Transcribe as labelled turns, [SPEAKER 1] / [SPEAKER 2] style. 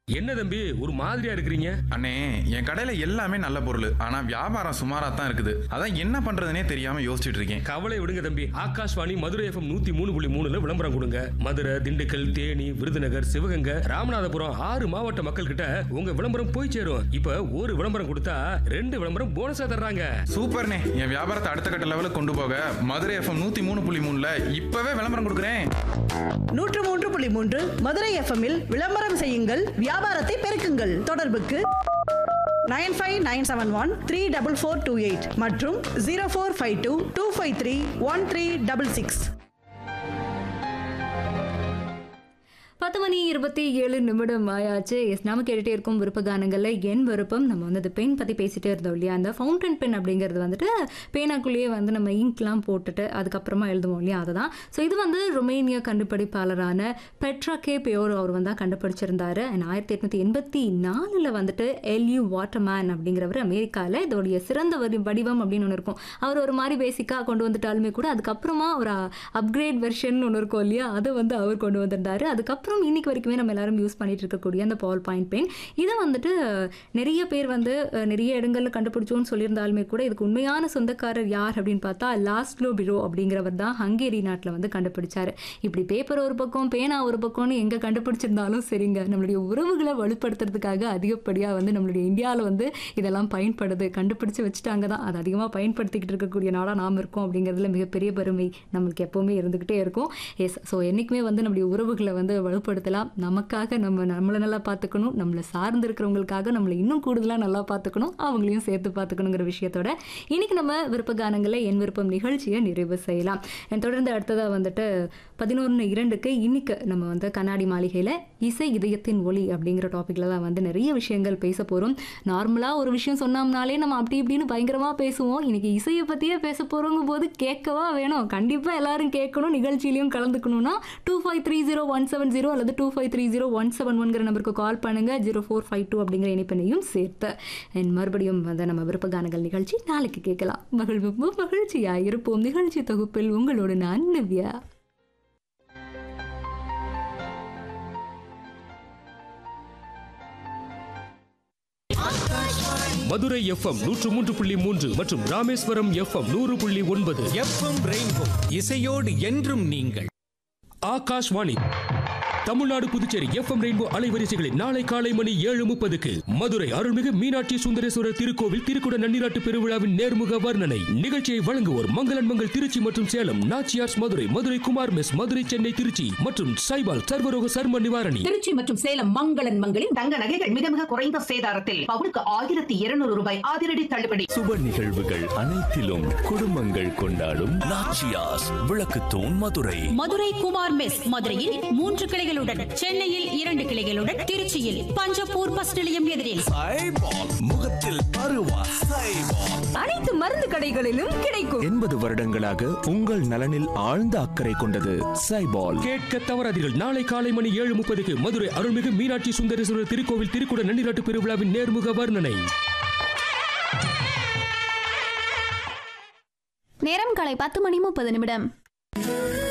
[SPEAKER 1] என்ன தம்பி ஒரு மாதிரியா இருக்கிறீங்க
[SPEAKER 2] அண்ணே என் கடையில எல்லாமே நல்ல பொருள் ஆனா வியாபாரம் சுமாரா தான் இருக்குது அதான் என்ன பண்றதுனே தெரியாம யோசிச்சுட்டு இருக்கேன்
[SPEAKER 1] கவலை விடுங்க தம்பி ஆகாஷ்வாணி மதுரை எஃப்எம் நூத்தி மூணு புள்ளி மூணுல விளம்பரம் கொடுங்க மதுரை திண்டுக்கல் தேனி விருதுநகர் சிவகங்கை ராமநாதபுரம் ஆறு மாவட்ட மக்கள் கிட்ட உங்க விளம்பரம் போய் சேரும் இப்ப ஒரு விளம்பரம் கொடுத்தா ரெண்டு விளம்பரம் போனஸா தர்றாங்க
[SPEAKER 2] சூப்பர்ண்ணே என் வியாபாரத்தை அடுத்த கட்ட லெவலுக்கு கொண்டு போக மதுரை எஃப்எம் நூத்தி மூணு புள்ளி மூணுல இப்பவே விளம்பரம் கொடுக்குறேன்
[SPEAKER 3] நூற்று மூன்று புள்ளி மூன்று மதுரை எஃப்எம்மில் விளம்பரம் செய்யுங்கள் வியாபாரத்தை பெருக்குங்கள் தொடர்புக்கு nine five nine seven one three double four two eight மற்றும் zero four five two two five three one three double six
[SPEAKER 4] பத்து மணி இருபத்தி ஏழு நிமிடம் ஆயாச்சு எஸ் நாம கேட்டுட்டே இருக்கும் விருப்ப கானங்கள்ல என் விருப்பம் நம்ம வந்து பென் பத்தி பேசிட்டே இருந்தோம் இல்லையா அந்த ஃபவுண்டன் பென் அப்படிங்கிறது வந்துட்டு பேனாக்குள்ளேயே வந்து நம்ம இங்க்லாம் போட்டுட்டு அதுக்கப்புறமா எழுதுவோம் இல்லையா அதுதான் ஸோ இது வந்து ரொமேனியா கண்டுபிடிப்பாளரான பெட்ரா கே பியோர் அவர் வந்து கண்டுபிடிச்சிருந்தாரு And ஆயிரத்தி எட்நூத்தி எண்பத்தி நாலுல வந்துட்டு எல்யூ வாட்டர்மேன் அப்படிங்கிறவர் அமெரிக்காவில் இதோடைய சிறந்த வடி வடிவம் அப்படின்னு ஒன்று இருக்கும் அவர் ஒரு மாதிரி பேசிக்காக கொண்டு வந்துட்டாலுமே கூட அதுக்கப்புறமா ஒரு அப்கிரேட் வெர்ஷன் ஒன்று இருக்கும் இல்லையா அதை வந்து அவர் கொண்டு வந்திருந்தாரு அதுக்கப்புறம் இன்னைக்கு வரைக்குமே நம்ம எல்லாரும் யூஸ் பண்ணிட்டு இருக்கக்கூடிய அந்த பால் பாயிண்ட் பென் இதை வந்துட்டு அஹ், நிறைய பேர் வந்து அஹ், நிறைய இடங்கள்ல கண்டுபிடிச்சோன்னு சொல்லியிருந்தாலுமே கூட இதுக்கு உண்மையான சொந்தக்காரர் யார் அப்படின்னு பார்த்தா லாஸ்ட்லோ பிரோ அப்படிங்கிறவர் தான் ஹங்கேரி நாட்டில் வந்து கண்டுபிடிச்சாரு இப்படி பேப்பர் ஒரு பக்கம் பேனா ஒரு பக்கம்னு எங்கே கண்டுபிடிச்சிருந்தாலும் சரிங்க நம்மளுடைய உறவுகளை வலுப்படுத்துறதுக்காக அதிகப்படியாக வந்து நம்மளுடைய இந்தியாவில் வந்து இதெல்லாம் பயன்படுது கண்டுபிடிச்சு வச்சுட்டாங்க தான் அது அதிகமாக பயன்படுத்திக்கிட்டு இருக்கக்கூடிய நாடாக நாம் இருக்கோம் அப்படிங்கிறதுல மிகப்பெரிய பெருமை நம்மளுக்கு எப்போவுமே இருந்துக்கிட்டே இருக்கும் எஸ் ஸோ என்றைக்குமே வந்து நம்மளுடைய உறவுகளை வந்து வலுப்படுத்தலாம் நமக்காக நம்ம நம்மளை நல்லா பார்த்துக்கணும் நம்மளை சார்ந்து இருக்கிறவங்களுக்காக நம்மளை இன்னும் கூடுதலாக நல்லா பார்த்துக்கணும் அவங்களையும் சேர்த்து பார்த்துக்கணுங்கிற விஷயத்தோட இன்னைக்கு நம்ம விருப்ப கானங்களை என் விருப்பம் நிகழ்ச்சியை நிறைவு செய்யலாம் And தொடர்ந்து அடுத்ததாக வந்துட்டு பதினொன்று இரண்டுக்கு இன்னைக்கு நம்ம வந்து கண்ணாடி மாளிகையில் இசை இதயத்தின் ஒளி அப்படிங்கிற டாப்பிக்கில் தான் வந்து நிறைய விஷயங்கள் பேச போகிறோம் நார்மலாக ஒரு விஷயம் சொன்னோம்னாலே நம்ம அப்படி இப்படின்னு பயங்கரமாக பேசுவோம் இன்னைக்கு இசையை பற்றியே பேச போகிறவங்க போது கேட்கவா வேணும் கண்டிப்பாக எல்லாரும் கேட்கணும் நிகழ்ச்சியிலையும் கலந்துக்கணும்னா two five three zero one seven zero அல்லது two five three zero one seven ஒன்கிற நம்பருக்கு கால் பண்ணுங்கள் ஜீரோ ஃபோர் ஃபைவ் டூ அப்படிங்கிற இணைப்பினையும் சேர்த்து And மறுபடியும் வந்து நம்ம விருப்ப கானங்கள் நிகழ்ச்சி நாளைக்கு கேட்கலாம் மகிழ்வு மகிழ்ச்சியாக இருப்போம் நிகழ்ச்சி தொகுப்பில் உங்களோடு நான் நிவ்யா
[SPEAKER 1] மதுரை எஃப்எம் நூற்று மூன்று புள்ளி மூன்று மற்றும் ராமேஸ்வரம் எஃப்எம் நூறு புள்ளி ஒன்பது
[SPEAKER 5] எஃப்எம் ரெயின்போ இசையோடு என்றும் நீங்கள்
[SPEAKER 1] ஆகாஷ்வாணி தமிழ்நாடு புதுச்சேரி எஃப்எம் ரெயின்போ அலைவரிசைகளில் நாளை காலை மணி ஏழு முப்பதுக்கு மதுரை அருள்மிகு மீனாட்சி சுந்தரேஸ்வரர் திருக்கோவில் திருக்குட நன்னிராட்டு பெருவிழாவின் நேர்முக வர்ணனை நிகழ்ச்சியை வழங்குவோர் மங்களன் மங்கள் திருச்சி மற்றும் சேலம் நாச்சியார்ஸ் மதுரை மதுரை குமார் மெஸ் மதுரை சென்னை திருச்சி மற்றும் சைபால் சர்வரோக சர்ம நிவாரணி
[SPEAKER 6] திருச்சி மற்றும் சேலம் மங்களன் மங்களில் தங்க நகைகள் மிக மிக குறைந்த சேதாரத்தில் பவுனுக்கு ஆயிரத்தி இருநூறு ரூபாய் அதிரடி தள்ளுபடி
[SPEAKER 7] சுப நிகழ்வுகள் அனைத்திலும் குடும்பங்கள் கொண்டாடும் நாச்சியாஸ் விளக்குத்தூண் மதுரை
[SPEAKER 8] மதுரை குமார் மெஸ் மதுரையில் மூன்று கிளைகளுடன் சென்னையில் இரண்டு கிளைகளுடன் திருச்சியில் பஞ்சப்பூர் பஸ் நிலையம் எதிரில்
[SPEAKER 7] முகத்தில் பருவா
[SPEAKER 8] அனைத்து மருந்து கடைகளிலும் கிடைக்கும்
[SPEAKER 7] எண்பது வருடங்களாக உங்கள் நலனில் ஆழ்ந்த அக்கறை கொண்டது சைபால்
[SPEAKER 1] கேட்க தவறாதீர்கள் நாளை காலை மணி ஏழு முப்பதுக்கு மதுரை அருள்மிகு மீனாட்சி சுந்தரேஸ்வரர் திருக்கோவில் திருக்குட நன்னிராட்டு பெருவிழாவின் நேர்முக வர்ணனை
[SPEAKER 9] நேரம் காலை பத்து மணி முப்பது நிமிடம்